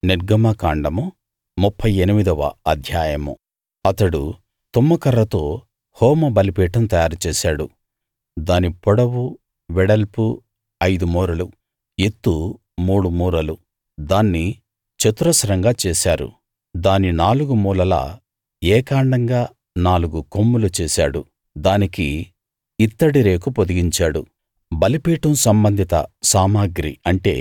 నిర్గమకాండము ముప్ఫై ఎనిమిదవ అధ్యాయము అతడు తుమ్మకర్రతో హోమ బలిపీఠం తయారు చేశాడు దాని పొడవు వెడల్పు ఐదు మూరలు ఎత్తు మూడు మూరలు దాన్ని చతురస్రంగా చేశారు దాని నాలుగు మూలలా ఏకాండంగా నాలుగు కొమ్ములు చేశాడు దానికి ఇత్తడి రేకు పొదిగించాడు బలిపీఠం సంబంధిత సామగ్రి అంటే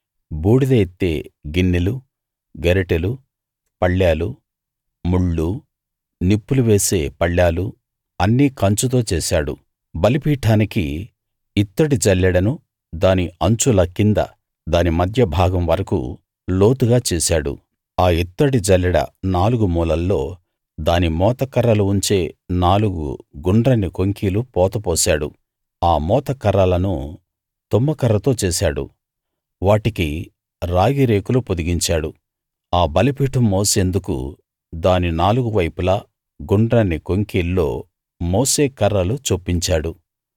బూడిద ఎత్తే గిన్నెలు గరిటెలు పళ్ళేలు ముళ్ళు నిప్పులు వేసే పళ్ళాలు అన్నీ కంచుతో చేశాడు బలిపీఠానికి ఇత్తడి జల్లెడను దాని అంచుల కింద దాని మధ్య భాగం వరకూ లోతుగా చేశాడు ఆ ఇత్తడి జల్లెడ నాలుగు మూలల్లో దాని మోతకర్రలు ఉంచే నాలుగు గుండ్రని కొంకీలు పోత పోశాడు ఆ మోతకర్రలను తుమ్మకర్రతో చేశాడు వాటికి రాగి రేకులు పొదిగించాడు ఆ బలిపీఠం మోసేందుకు దాని నాలుగు వైపులా గుండ్రని కొంకీల్లో మోసే కర్రలు చొప్పించాడు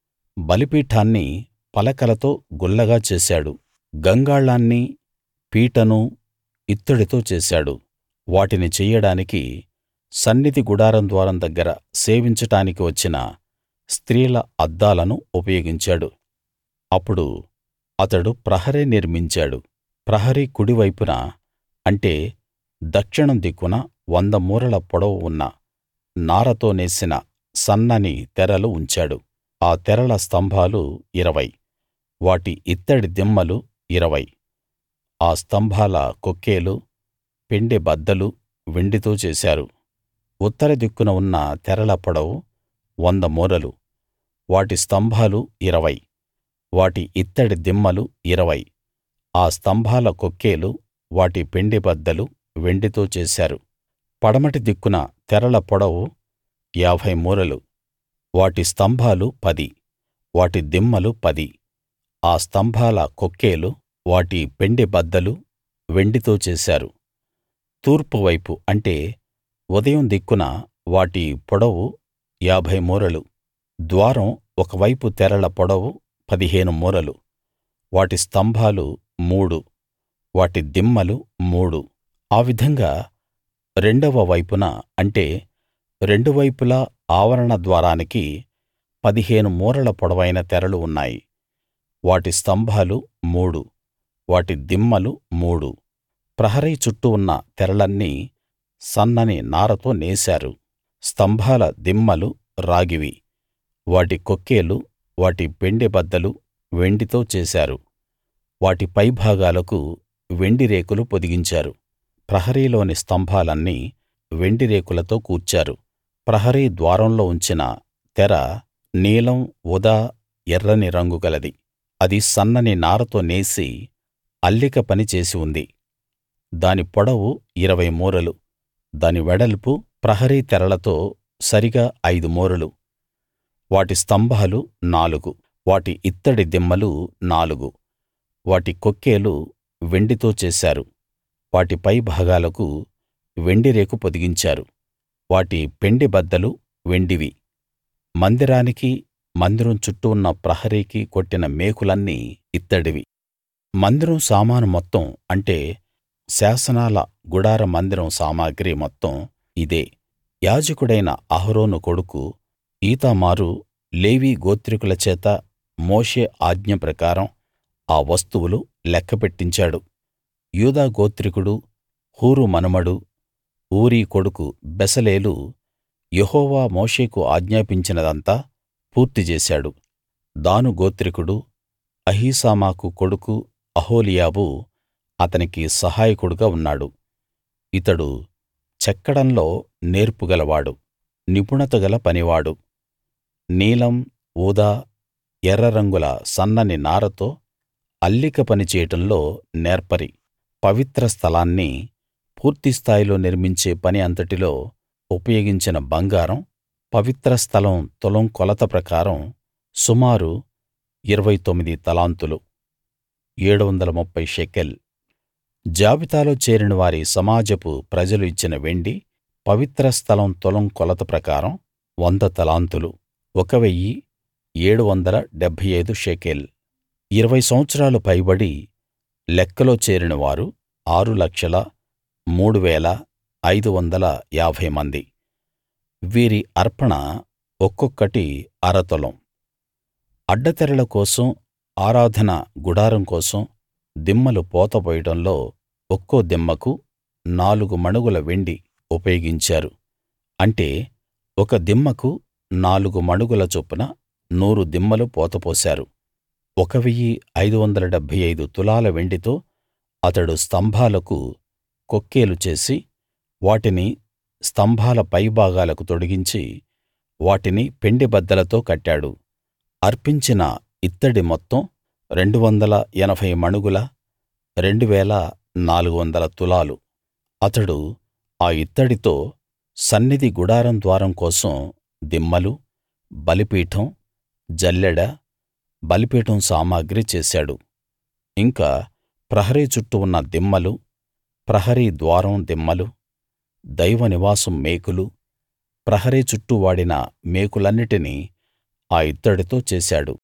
బలిపీఠాన్ని పలకలతో గుల్లగా చేశాడు గంగాళాన్నీ పీటనూ ఇత్తడితో చేశాడు వాటిని చెయ్యడానికి సన్నిధి గుడారం ద్వారం దగ్గర సేవించడానికి వచ్చిన స్త్రీల అద్దాలను ఉపయోగించాడు అప్పుడు అతడు ప్రహరీ నిర్మించాడు ప్రహరీ కుడి వైపున అంటే దక్షిణం దిక్కున వంద మూరల పొడవు ఉన్న నారతో నేసిన సన్నని తెరలు ఉంచాడు ఆ తెరల స్తంభాలు ఇరవై వాటి ఇత్తడి దిమ్మలు ఇరవై ఆ స్తంభాల కొక్కేలు పెండె బద్దలు వెండితో చేశారు ఉత్తర దిక్కున ఉన్న తెరల పొడవు వంద మూరలు వాటి స్తంభాలు ఇరవై వాటి ఇత్తడి దిమ్మలు ఇరవై ఆ స్తంభాల కొక్కేలు వాటి పెండె బద్దలు వెండితో చేశారు పడమటి దిక్కున తెరల పొడవు ఏభై మూరలు వాటి స్తంభాలు పది వాటి దిమ్మలు పది ఆ స్తంభాల కొక్కేలు వాటి పెండె బద్దలు వెండితో చేశారు తూర్పు వైపు అంటే ఉదయం దిక్కున వాటి పొడవు ఏభై మూరలు ద్వారం ఒక వైపు తెరల పొడవు పదిహేను మూరలు వాటి స్తంభాలు మూడు వాటి దిమ్మలు మూడు ఆ విధంగా రెండవ వైపున అంటే రెండు వైపులా ఆవరణ ద్వారానికి పదిహేను మూరల పొడవైన తెరలు ఉన్నాయి వాటి స్తంభాలు మూడు వాటి దిమ్మలు మూడు ప్రహరీ చుట్టూ ఉన్న తెరలన్నీ సన్నని నారతో నేశారు స్తంభాల దిమ్మలు రాగివి వాటి కొక్కేలు వాటి పెండె బద్దలు వెండితో చేశారు వాటి పైభాగాలకు వెండి రేకులు పొదిగించారు ప్రహరీలోని స్తంభాలన్నీ వెండి రేకులతో కూర్చారు ప్రహరీ ద్వారంలో ఉంచిన తెర నీలం ఊదా ఎర్రని రంగు గలది అది సన్నని నారతో నేసి అల్లిక పని చేసి ఉంది దాని పొడవు ఇరవై మూరలు దాని వెడల్పు ప్రహరీ తెరలతో సరిగా ఐదు మూరలు వాటి స్తంభాలు నాలుగు వాటి ఇత్తడి దిమ్మలు నాలుగు వాటి కొక్కేలు వెండితో చేశారు వాటి పై భాగాలకు వెండి రేకు పొదిగించారు వాటి పెండె బద్దలు వెండివి మందిరానికి మందిరం చుట్టూ ఉన్న ప్రహరీకి కొట్టిన మేకులన్నీ ఇత్తడివి మందిరం సామాను మొత్తం అంటే శాసనాల గుడార మందిరం సామగ్రి మొత్తం ఇదే యాజకుడైన అహరోను కొడుకు ఈతామారు లేవీ గోత్రికుల చేత మోషే ఆజ్ఞ ప్రకారం ఆ వస్తువులు లెక్క పెట్టించాడు యూదా గోత్రికుడు హూరు మనుమడు ఊరీ కొడుకు బెసలేలు యెహోవా మోషేకు ఆజ్ఞాపించినదంతా పూర్తి చేశాడు దాను గోత్రికుడు అహీసామాకు కొడుకు అహోలీయాబు అతనికి సహాయకుడుగా ఉన్నాడు ఇతడు చెక్కడంలో నేర్పు గలవాడు నిపుణత గల పనివాడు నీలం ఊదా ఎర్ర రంగుల సన్నని నారతో అల్లిక పని చేయడంలో నేర్పరి పవిత్ర స్థలాన్ని పూర్తి స్థాయిలో నిర్మించే పని అంతటిలో ఉపయోగించిన బంగారం పవిత్ర స్థలం తులం కొలత ప్రకారం సుమారు ఇరవై తొమ్మిది తలాంతులు ఏడు వందల ముప్ఫై షెకెల్ జాబితాలో చేరిన వారి సమాజపు ప్రజలు ఇచ్చిన వెండి పవిత్ర స్థలం తులం కొలత ప్రకారం వంద తలాంతులు ఒక వెయ్యి ఏడు వందల డెబ్భై ఐదు షెకెల్ ఇరవై సంవత్సరాలు పైబడి లెక్కలో చేరిన వారు ఆరు లక్షల మూడు వేల ఐదు వందల ఏభై మంది వీరి అర్పణ ఒక్కొక్కటి అర తులం అడ్డతెరల కోసం ఆరాధన గుడారం కోసం దిమ్మలు పోతపోయడంలో ఒక్కో దిమ్మకు నాలుగు మణుగుల వెండి ఉపయోగించారు అంటే ఒక దిమ్మకు నాలుగు మణుగుల చొప్పున నూరు దిమ్మలు పోతపోశారు 1 575 తులాల వెండితో అతడు స్తంభాలకు కొక్కేలు చేసి వాటిని స్తంభాల పైభాగాలకు తొడిగించి వాటిని పెండెబద్దలతో కట్టాడు అర్పించిన ఇత్తడి మొత్తం 280 మణుగుల 2 400 తులాలు అతడు ఆ ఇత్తడితో సన్నిధి గుడారం ద్వారం కోసం దిమ్మలు బలిపీఠం జల్లెడ బలిపీఠం సామగ్రి చేశాడు ఇంకా ప్రహరీ చుట్టూ ఉన్న దిమ్మలు ప్రహరీ ద్వారం దిమ్మలు దైవ నివాసం మేకులు ప్రహరీ చుట్టూ వాడిన మేకులన్నిటినీ ఆ ఇత్తడితో చేశాడు